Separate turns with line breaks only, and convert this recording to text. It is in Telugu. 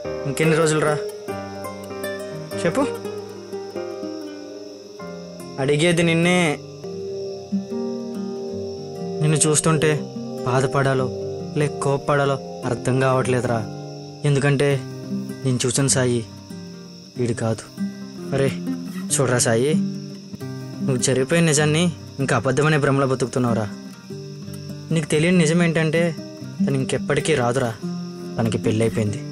ఇంకెన్ని రోజులు రా చెప్పు అడిగేది నిన్నే నిన్ను చూస్తుంటే బాధపడాలో లేక కోప్పడాలో అర్థం కావట్లేదురా ఎందుకంటే నేను చూసిన సాయి వీడు కాదు అరే చూడరా సాయి నువ్వు జరిగిపోయిన నిజాన్ని ఇంకా అబద్ధమనే భ్రమలో బతుకుతున్నావురా నీకు తెలియని నిజం ఏంటంటే తను ఇంకెప్పటికీ రాదురా తనకి పెళ్ళైపోయింది